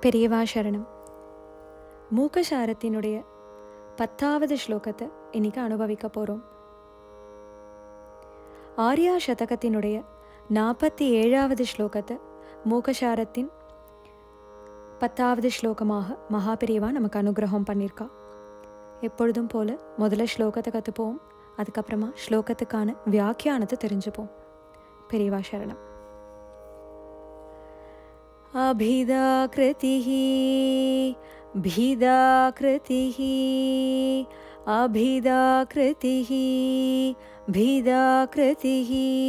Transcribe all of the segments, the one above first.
பெரியவா சரணம் மூக்கசாரத்தினுடைய பத்தாவது ஸ்லோகத்தை இன்னைக்கு அனுபவிக்க போகிறோம் ஆர்யா சதகத்தினுடைய நாற்பத்தி ஏழாவது ஸ்லோகத்தை மூக்கசாரத்தின் பத்தாவது ஸ்லோகமாக மகாபெரியவா நமக்கு அனுகிரகம் பண்ணியிருக்கா எப்பொழுதும் போல முதல்ல ஸ்லோகத்தை கற்றுப்போம் அதுக்கப்புறமா ஸ்லோகத்துக்கான வியாக்கியானத்தை தெரிஞ்சுப்போம் பெரியவா சரணம் अभिदाकृतिः भिदाकृतिः अभिदाकृतिः भिदाकृतिः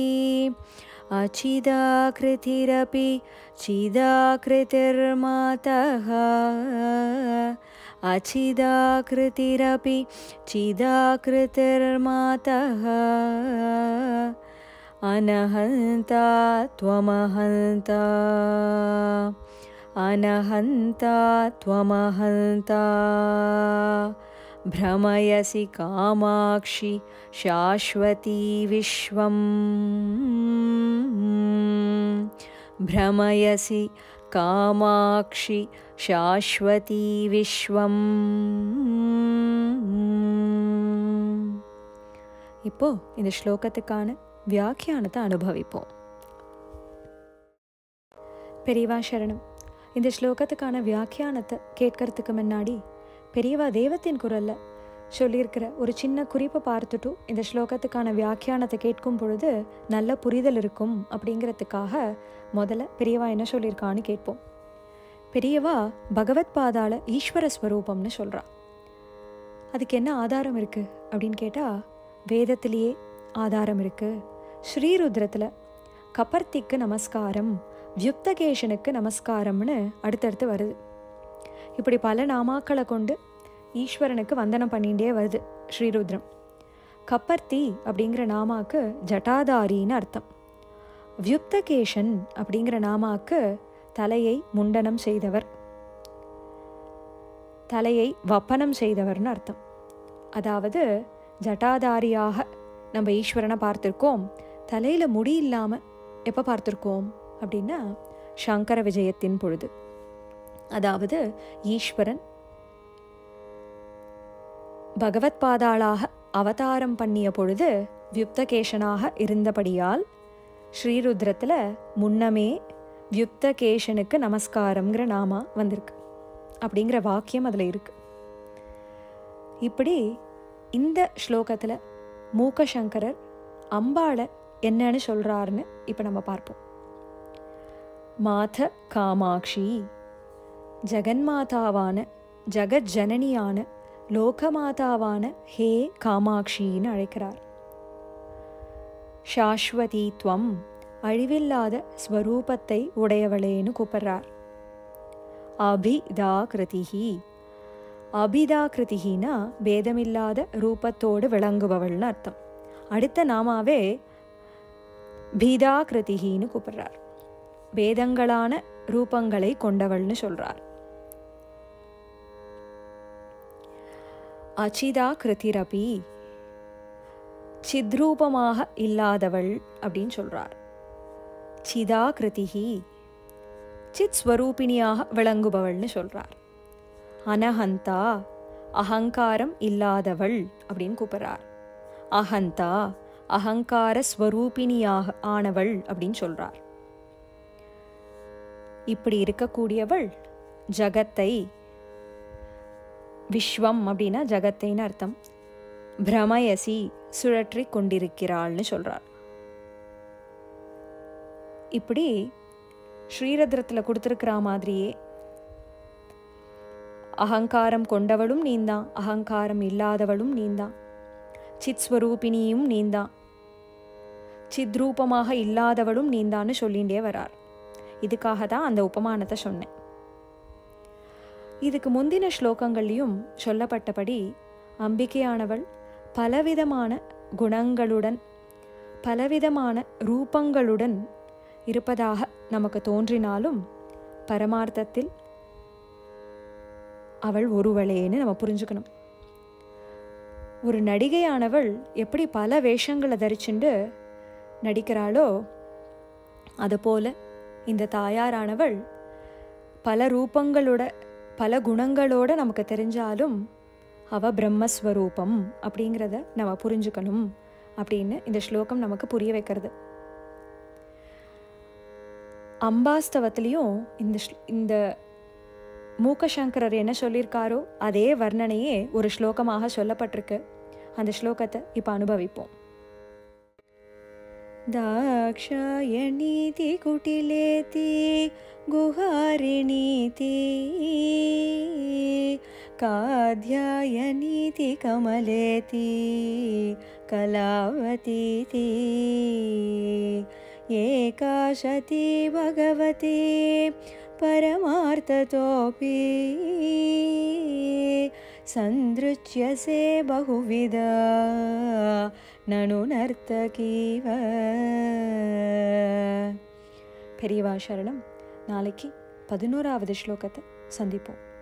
अचिदाकृतिरपि चिदाकृतिर्मातः अचिदाकृतिरपि चिदाकृतिर्मातः अनहन्ता त्वमहन्ता अनहन्ता त्वमहन्ता भ्रमयसि कामाक्षि शाश्वती विश्वम् भ्रमयसि कामाक्षि शाश्वती विश्वम् இப்போ இந்த ஸ்லோகத்துக்கான வியாக்கியானத்தை அனுபவிப்போம் பெரியவா சரணம் இந்த ஸ்லோகத்துக்கான வியாக்கியானத்தை கேட்கறதுக்கு முன்னாடி பெரியவா தெய்வத்தின் குரல்ல சொல்லியிருக்கிற ஒரு சின்ன குறிப்பை பார்த்துட்டு இந்த ஸ்லோகத்துக்கான வியாக்கியானத்தை கேட்கும் பொழுது நல்ல புரிதல் இருக்கும் அப்படிங்கிறதுக்காக முதல்ல பெரியவா என்ன சொல்லியிருக்கான்னு கேட்போம் பெரியவா பகவத் பாதாள ஈஸ்வர ஸ்வரூபம்னு சொல்றா அதுக்கு என்ன ஆதாரம் இருக்கு அப்படின்னு கேட்டா வேதத்திலேயே ஆதாரம் இருக்கு ஸ்ரீருத்ரத்தில் கபர்த்திக்கு நமஸ்காரம் வியுக்தகேஷனுக்கு நமஸ்காரம்னு அடுத்தடுத்து வருது இப்படி பல நாமாக்களை கொண்டு ஈஸ்வரனுக்கு வந்தனம் பண்ணிகிட்டே வருது ஸ்ரீருத்ரம் கப்பர்த்தி அப்படிங்கிற நாமாக்கு ஜட்டாதாரின்னு அர்த்தம் வியுக்தகேஷன் அப்படிங்கிற நாமாக்கு தலையை முண்டனம் செய்தவர் தலையை வப்பனம் செய்தவர்னு அர்த்தம் அதாவது ஜட்டாதாரியாக நம்ம ஈஸ்வரனை பார்த்துருக்கோம் தலையில் முடி இல்லாமல் எப்போ பார்த்துருக்கோம் அப்படின்னா சங்கர விஜயத்தின் பொழுது அதாவது ஈஸ்வரன் பகவத் பாதாளாக அவதாரம் பண்ணிய பொழுது வியுக்தகேஷனாக இருந்தபடியால் ஸ்ரீருத்ரத்தில் முன்னமே வியுக்தகேஷனுக்கு நமஸ்காரம்ங்கிற நாமா வந்திருக்கு அப்படிங்கிற வாக்கியம் அதில் இருக்கு இப்படி இந்த ஸ்லோகத்தில் மூக்கசங்கரர் அம்பாளை என்னன்னு சொல்கிறாருன்னு இப்போ நம்ம பார்ப்போம் மாத காமாட்சி ஜெகன்மாதாவான ஜெகஜனனியான லோகமாதாவான ஹே காமாட்சின்னு அழைக்கிறார் சாஸ்வதித்வம் அழிவில்லாத ஸ்வரூபத்தை உடையவளேன்னு கூப்பிடுறார் அபிதாகிருதிஹி அபிதாகிருதினா பேதமில்லாத ரூபத்தோடு விளங்குபவள்னு அர்த்தம் அடுத்த நாமாவே பீதாகிருதிகின்னு கூப்பிடுறார் பேதங்களான ரூபங்களை கொண்டவள்னு சொல்றார் அச்சிதா கிருதிரபி சித்ரூபமாக இல்லாதவள் அப்படின்னு சொல்றார் சிதா கிருதிகி சித் ஸ்வரூபிணியாக விளங்குபவள்னு சொல்றார் அனஹந்தா அகங்காரம் இல்லாதவள் அப்படின்னு கூப்பிடுறார் அகந்தா அகங்கார ஸ்வரூபிணியாக ஆனவள் அப்படின்னு சொல்றார் இப்படி இருக்கக்கூடியவள் ஜகத்தை விஸ்வம் அப்படின்னா ஜகத்தைன்னு அர்த்தம் பிரமயசி சுழற்றி கொண்டிருக்கிறாள்னு சொல்றார் இப்படி ஸ்ரீரத்ரத்தில் கொடுத்துருக்கிற மாதிரியே அகங்காரம் கொண்டவளும் நீந்தான் அகங்காரம் இல்லாதவளும் நீந்தான் சித் ஸ்வரூபிணியும் நீந்தான் சித்ரூபமாக இல்லாதவளும் நீந்தான்னு சொல்லிகிட்டே வரார் இதுக்காக தான் அந்த உபமானத்தை சொன்னேன் இதுக்கு முந்தின ஸ்லோகங்கள்லையும் சொல்லப்பட்டபடி அம்பிகையானவள் பலவிதமான குணங்களுடன் பலவிதமான ரூபங்களுடன் இருப்பதாக நமக்கு தோன்றினாலும் பரமார்த்தத்தில் அவள் ஒருவளேன்னு நம்ம புரிஞ்சுக்கணும் ஒரு நடிகையானவள் எப்படி பல வேஷங்களை தரிச்சுண்டு நடிக்கிறாளோ அதுபோல இந்த தாயாரானவள் பல ரூபங்களோட பல குணங்களோட நமக்கு தெரிஞ்சாலும் அவ பிரம்மஸ்வரூபம் அப்படிங்கிறத நம்ம புரிஞ்சுக்கணும் அப்படின்னு இந்த ஸ்லோகம் நமக்கு புரிய வைக்கிறது அம்பாஸ்தவத்திலையும் இந்த ஸ்ல- இந்த மூக்கசங்கரர் என்ன சொல்லியிருக்காரோ அதே வர்ணனையே ஒரு ஸ்லோகமாக சொல்லப்பட்டிருக்கு அந்த ஸ்லோகத்தை இப்போ அனுபவிப்போம் दाक्षायणीति कुटिलेति गुहारिणीति काध्यायनीति कमलेति कलावतीति एकाशती भगवती परमार्थतोऽपि सन्दृच्यसे बहुविध நனு நர்த்தகீவ பெரியவா சரணம் நாளைக்கு பதினோராவது ஸ்லோகத்தை சந்திப்போம்